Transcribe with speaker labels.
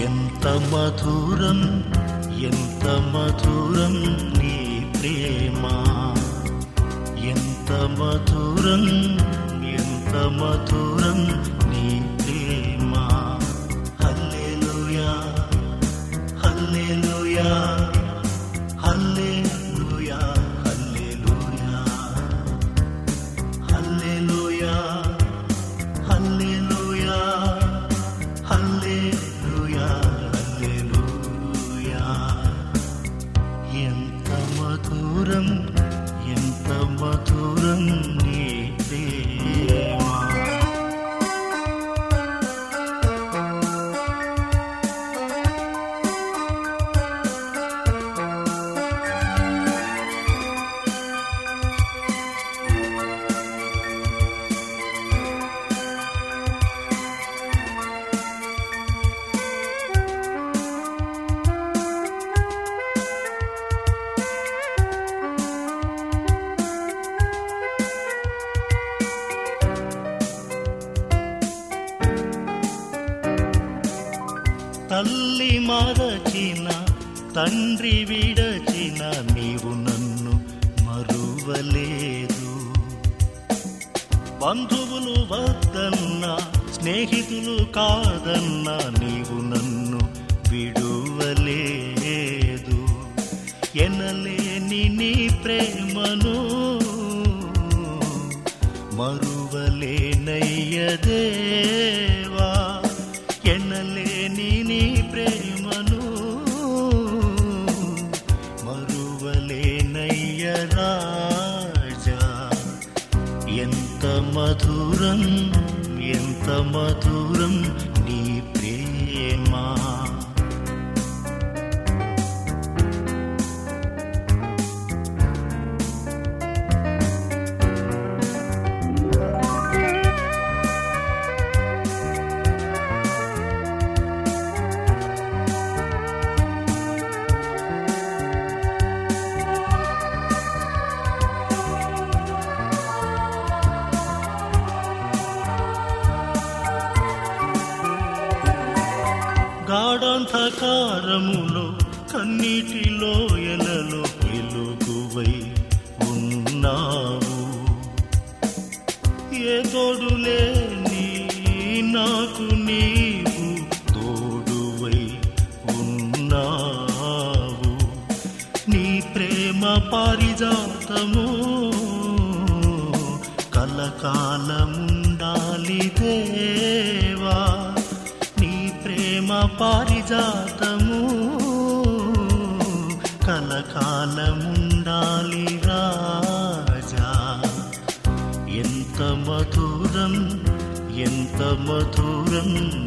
Speaker 1: ఎంత మధురం ఎంత మధురం నీ ప్రేమ ఎంత మధురం ఎంత మధురం నీ ప్రేమ హల్లెలూయా హల్లెలూయా హల్లెలూయా హల్లెలూయా హల్లెలూయా హల్లెలూయా హల్లెలూయా హల్లెలూయా ఎంత మధురం ఎంత మధురం నీ ప్రేమ తల్లి మరచిన తండ్రి విడచిన నీవు నన్ను మరువలేదు బంధువులు వద్దన్నా స్నేహితులు కాదన్నా నీవు నన్ను విడువలేదు ఎనలేని నీ ప్రేమను మరువలేనయ్యదేవా ఎనలేని నీ ప్రేమను మరువలేనయ్య రాజా ఎంత మధురం ఎంత మధురం నీ ప్రేమ గాఢాంధకారములో కన్నీటిలో ఎలలో వెలుగువై ఉన్నావు ఏ తోడులేని నాకు నీవు తోడువై ఉన్నావు నీ ప్రేమ పారిజాతము కలకాలముండాలి దేవా నీ ప్రేమ పారిజాతము కలకాలముండాలి రాజా ఎంత మధురం ఎంత మధురం